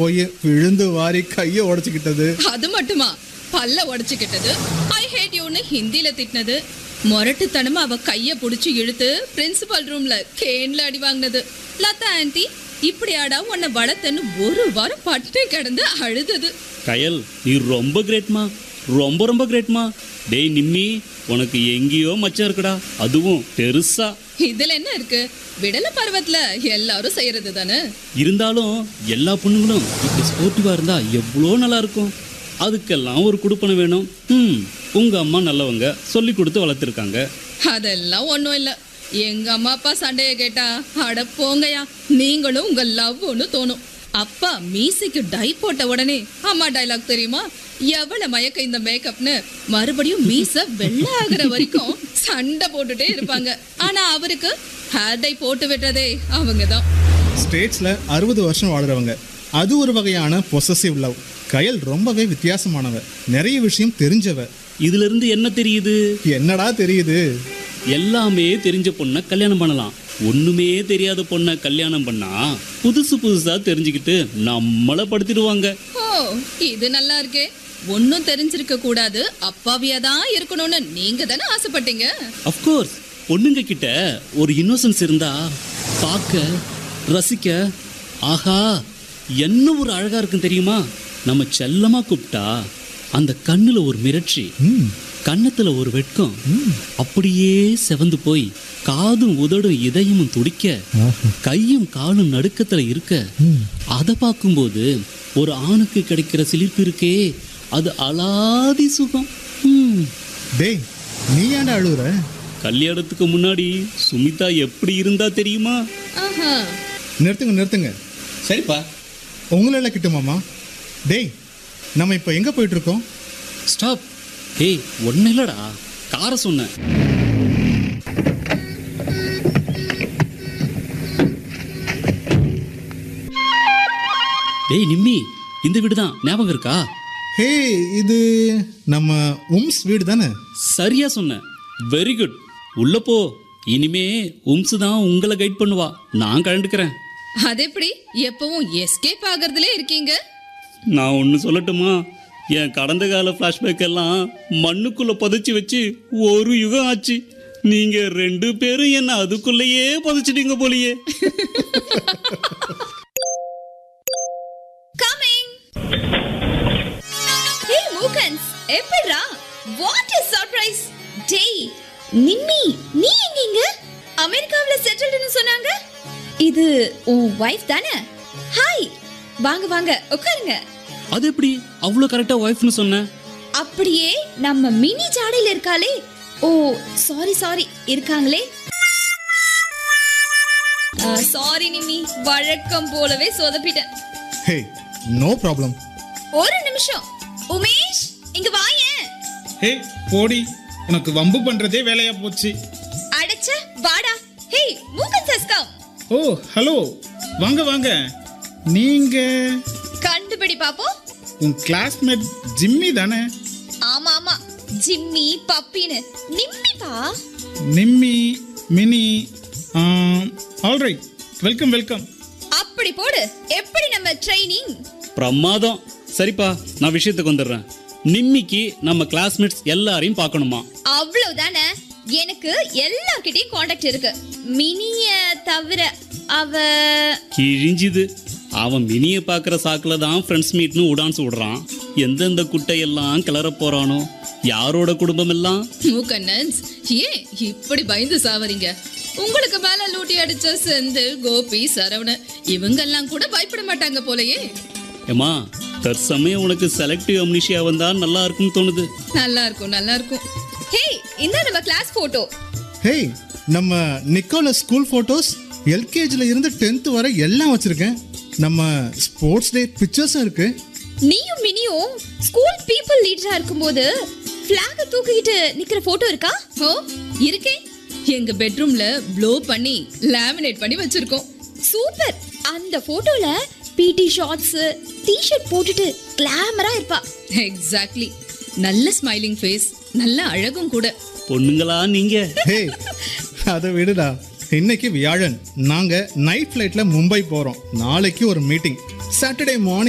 போய் விழுந்து வாரி கையை உடைச்சுக்கிட்டது அது மட்டுமா பல்ல உடைச்சுக்கிட்டது ஐ ஹேட் யூன்னு ஹிந்தில திட்டினது முரட்டுத்தனமா அவ கைய புடிச்சு இழுத்து பிரின்சிபல் ரூம்ல கேன்ல அடி வாங்கினது லதா ஆன்ட்டி இப்படியாடா உன்னை வளர்த்தன்னு ஒரு வாரம் பட்டு கிடந்து அழுதது கயல் நீ ரொம்ப கிரேட்மா ரொம்ப ரொம்ப கிரேட்மா டேய் நிம்மி உனக்கு எங்கேயோ மச்சம் இருக்குடா அதுவும் பெருசா இதுல என்ன இருக்கு விடல பருவத்துல எல்லாரும் செய்யறது தானே இருந்தாலும் எல்லா பொண்ணுங்களும் இப்படி ஸ்போர்ட்டிவா இருந்தா எவ்வளோ நல்லா இருக்கும் அதுக்கெல்லாம் ஒரு குடுப்பனை வேணும் ம் உங்க அம்மா நல்லவங்க சொல்லி கொடுத்து வளர்த்துருக்காங்க அதெல்லாம் ஒண்ணும் இல்ல எங்க அம்மா அப்பா சண்டைய கேட்டா அட போங்கயா நீங்களும் உங்க லவ்னு தோணும் அப்பா மீசைக்கு டை போட்ட உடனே அம்மா டைலாக் தெரியுமா எவ்வளவு மயக்க இந்த மேக்கப்னு மறுபடியும் மீச வெள்ள ஆகுற வரைக்கும் சண்டை போட்டுட்டே இருப்பாங்க ஆனா அவருக்கு ஹேர் டை போட்டு விட்டதே அவங்கதான் ஸ்டேட்ஸ்ல அறுபது வருஷம் வாழ்றவங்க அது ஒரு வகையான பொசசிவ் லவ் கயல் ரொம்பவே வித்தியாசமானவ நிறைய விஷயம் தெரிஞ்சவ இதுல இருந்து என்ன தெரியுது என்னடா தெரியுது எல்லாமே தெரிஞ்ச பொண்ணை கல்யாணம் பண்ணலாம் ஒண்ணுமே தெரியாத பொண்ணை கல்யாணம் பண்ணா புதுசு புதுசா தெரிஞ்சுக்கிட்டு நம்மள படுத்திடுவாங்க ஓ இது நல்லா இருக்கே ஒன்னும் தெரிஞ்சிருக்க கூடாது அப்பாவியா தான் இருக்கணும்னு நீங்க தானே ஆசைப்பட்டீங்க அஃப்கோர்ஸ் பொண்ணுங்க கிட்ட ஒரு இன்னோசன்ஸ் இருந்தா பார்க்க ரசிக்க ஆஹா என்ன ஒரு அழகா இருக்கும் தெரியுமா நம்ம செல்லமா கூப்பிட்டா அந்த கண்ணுல ஒரு மிரட்சி ம் கன்னத்துல ஒரு வெட்கம் அப்படியே செவந்து போய் காதும் உதடும் இதயமும் துடிக்க கையும் காலும் நடுக்கத்துல இருக்க அதை பார்க்கும்போது ஒரு ஆணுக்கு கிடைக்கிற சிலிர்ப்பு இருக்கே அது அலாதி சுகம் ம். டேய் நீ ஏன்டா அழுகுற கல்யாணத்துக்கு முன்னாடி சுமிதா எப்படி இருந்தா தெரியுமா ஆஹா நிறுத்துங்க நிறுத்துங்க சரிப்பா உங்களெல்லாம் கிட்டுமாமா டேய் நம்ம இப்போ எங்கே போயிட்டு இருக்கோம் ஸ்டாப் ஏய் ஒன்றும் இல்லடா காரை சொன்னேன் டேய் நிம்மி இந்த வீடு தான் ஞாபகம் இருக்கா ஹே இது நம்ம உம்ஸ் வீடு தானே சரியா சொன்ன வெரி குட் உள்ள போ இனிமே உம்சு தான் உங்களை கைட் பண்ணுவா நான் கலந்துக்கிறேன் அது எப்படி எப்பவும் எஸ்கேப் ஆகுறதுலே இருக்கீங்க நான் ஒன்று சொல்லட்டுமா என் கடந்த கால ஃப்ளாஷ்பேக் எல்லாம் மண்ணுக்குள்ள புதைச்சி வச்சு ஒரு யுகம் ஆச்சு நீங்க ரெண்டு பேரும் என்ன அதுக்குள்ளேயே புதைச்சிட்டீங்க போலியே கமிங் ஹே மூக்கன்ஸ் எப்படிடா வாட் இஸ் சர்ப்ரைஸ் டேய் நிம்மி நீ எங்கீங்க அமெரிக்காவுல செட்டில்டுன்னு சொன்னாங்க இது உன் வைஃப் தானே ஹாய் வாங்க வாங்க உட்காருங்க அது எப்படி அவ்வளோ கரெக்டாக ஒய்ஃப்னு சொன்னேன் அப்படியே நம்ம மினி ஜாடையில இருக்காளே ஓ சாரி சாரி இருக்காங்களே சாரி நிம்மி வழக்கம் போலவே சொதப்பிட்டேன் ஹே நோ ப்ராப்ளம் ஒரு நிமிஷம் உமேஷ் இங்க வாயேன் ஹே போடி உனக்கு வம்பு பண்றதே வேலையா போச்சு அடைச்ச வாடா ஹே மூக்கன் சஸ்கம் ஓ ஹலோ வாங்க வாங்க நீங்க கண்டுபிடி பாப்போம் உன் கிளாஸ்மேட் ஜிம்மி தானே ஆமா ஆமா ஜிம்மி பப்பின்னு நிம்மிப்பா Nimmi Mini alright welcome welcome அப்படி போடு எப்படி நம்ம ட்ரைனிங் பிரமாதம் சரிப்பா நான் விஷயத்துக்கு வந்துடுறேன் நிம்மிக்கு நம்ம கிளாஸ்மேட்ஸ் எல்லாரையும் பார்க்கணுமா அவ்வளவுதானே எனக்கு எல்லார்கிட்டயும் காண்டாக்ட் இருக்கு மினிய தவிர அவ கிழிஞ்சுது அவன் மினியை பார்க்குற சாக்கில் தான் ஃப்ரெண்ட்ஸ் மீட்னு உடான்ஸ் விடுறான் எந்தெந்த குட்டையெல்லாம் கிளற போறானோ யாரோட குடும்பம் எல்லாம் மூக்கண்ணன்ஸ் ஏன் இப்படி பயந்து சாவறீங்க உங்களுக்கு மேல லூட்டி அடிச்ச செந்தில் கோபி சரவணன் இவங்கெல்லாம் கூட பயப்பட மாட்டாங்க போலயே ஏமா தற்சமயம் உனக்கு செலக்டிவ் அம்னிஷியா வந்தா நல்லா இருக்கும்னு தோணுது நல்லா இருக்கும் நல்லா இருக்கும் ஹே இந்த நம்ம கிளாஸ் போட்டோ ஹே நம்ம நிக்கோல ஸ்கூல் ஃபோட்டோஸ் எல்கேஜியில் இருந்து டென்த் வரை எல்லாம் வச்சுருக்கேன் நம்ம ஸ்போர்ட்ஸ் டே பிக்சர்ஸும் இருக்கு நீயும் மினியும் ஸ்கூல் பீப்புள் லீடரா இருக்கும்போது பிளாக தூக்கிட்டு நிக்கிற போட்டோ இருக்கா ஓ இருக்கே எங்க பெட்ரூம்ல ப்ளோ பண்ணி லேமினேட் பண்ணி வச்சிருக்கோம் சூப்பர் அந்த போட்டோல பிடி ஷார்ட்ஸ் டி-ஷர்ட் போட்டுட்டு கிளாமரா இருப்பா எக்ஸாக்ட்லி நல்ல ஸ்மைலிங் ஃபேஸ் நல்ல அழகும் கூட பொண்ணுங்களா நீங்க ஹே அதை விடுடா இன்னைக்கு வியாழன் நாங்கள் நைட் ஃப்ளைட்டில் மும்பை போகிறோம் நாளைக்கு ஒரு மீட்டிங் சாட்டர்டே மார்னிங்